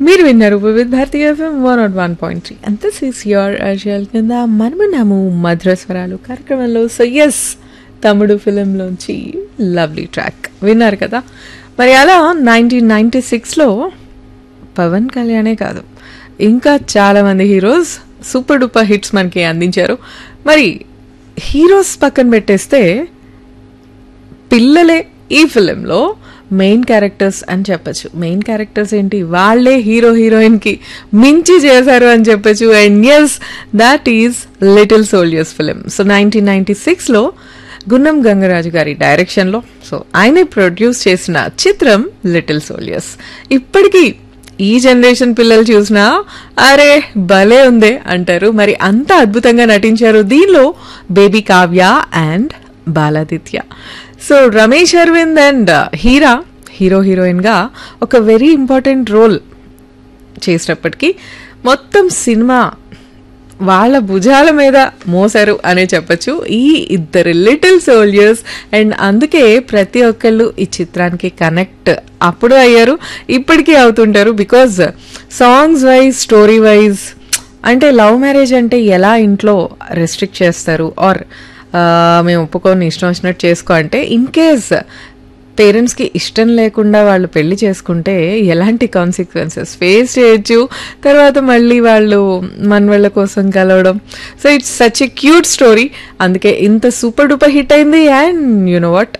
మీరు విన్నారు Vividh Bharati FM one not one point three అంత సిస్ యోర్ అర్జల్ కింద మనమున్నాము మధురస్వరాలు కార్యక్రమంలో సో ఎస్ తమ్ముడు ఫిలింలోంచి లవ్లీ ట్రాక్ విన్నారు కదా మరి అలా నైన్టీన్ నైంటీ సిక్స్లో పవన్ కళ్యాణే కాదు ఇంకా చాలామంది హీరోస్ సూపర్ డూపర్ హిట్స్ మనకి అందించారు మరి హీరోస్ పక్కన పెట్టేస్తే పిల్లలే ఈ ఫిలింలో మెయిన్ క్యారెక్టర్స్ అని చెప్పచ్చు మెయిన్ క్యారెక్టర్స్ ఏంటి వాళ్ళే హీరో హీరోయిన్కి మించి చేశారు అని చెప్పచ్చు and yes that is little soldiers film so nineteen ninety సిక్స్లో గున్నం గంగరాజు గారి డైరెక్షన్లో సో ఆయనే ప్రొడ్యూస్ చేసిన చిత్రం లిటిల్ సోల్జర్స్ ఇప్పటికీ ఈ జనరేషన్ పిల్లలు చూసినా అరే భలే ఉందే అంటారు మరి అంత అద్భుతంగా నటించారు దీనిలో baby Kavya and Baladitya so Ramesh Aravind and హీరా హీరో హీరోయిన్గా ఒక వెరీ ఇంపార్టెంట్ రోల్ చేసినప్పటికీ మొత్తం సినిమా వాళ్ళ భుజాల మీద మోసారు అనే చెప్పచ్చు ఈ ఇద్దరు లిటిల్ సోల్జర్స్ అండ్ అందుకే ప్రతి ఒక్కళ్ళు ఈ చిత్రానికి కనెక్ట్ అప్పుడు అయ్యారు ఇప్పటికీ అవుతుంటారు because songs wise story wise అంటే లవ్ మ్యారేజ్ అంటే ఎలా ఇంట్లో రెస్ట్రిక్ట్ చేస్తారు ఆర్ మేము ఒప్పుకొని ఇష్టం వచ్చినట్టు చేసుకో అంటే ఇన్ కేస్ పేరెంట్స్కి ఇష్టం లేకుండా వాళ్ళు పెళ్లి చేసుకుంటే ఎలాంటి కాన్సిక్వెన్సెస్ ఫేస్ చేయొచ్చు తర్వాత మళ్ళీ వాళ్ళు మనవాళ్ళ కోసం కలవడం so it's such a cute story అందుకే ఇంత సూపర్ డూపర్ హిట్ అయింది అండ్ యునో వాట్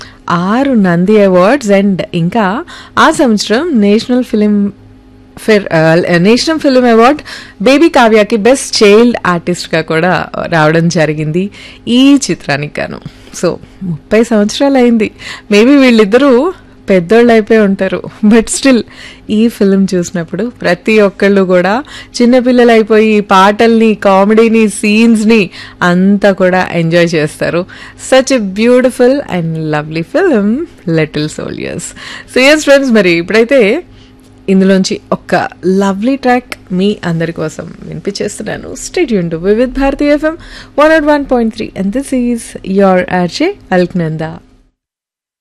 ఆరు నంది అవార్డ్స్ అండ్ ఇంకా ఆ సంవత్సరం నేషనల్ ఫిలిం ఫిర్ నేషనల్ ఫిల్మ్ అవార్డ్ బేబీ కావ్యకి బెస్ట్ చైల్డ్ ఆర్టిస్ట్గా కూడా రావడం జరిగింది ఈ చిత్రానికి గాను సో ముప్పై సంవత్సరాలు అయింది మేబీ వీళ్ళిద్దరూ పెద్దోళ్ళు అయిపోయి ఉంటారు బట్ స్టిల్ ఈ ఫిల్మ్ చూసినప్పుడు ప్రతి ఒక్కళ్ళు కూడా చిన్నపిల్లలు అయిపోయి ఈ పాటల్ని కామెడీని సీన్స్ని అంతా కూడా ఎంజాయ్ చేస్తారు such a beautiful and lovely film little soldiers so yes friends మరి ఇప్పుడైతే ఇందులోంచి ఒక లవ్లీ ట్రాక్ మీ అందరి కోసం వినిపించేస్తున్నాను stay tuned to Vividh Bharati FM one not one point three and this is your RJ Alaknanda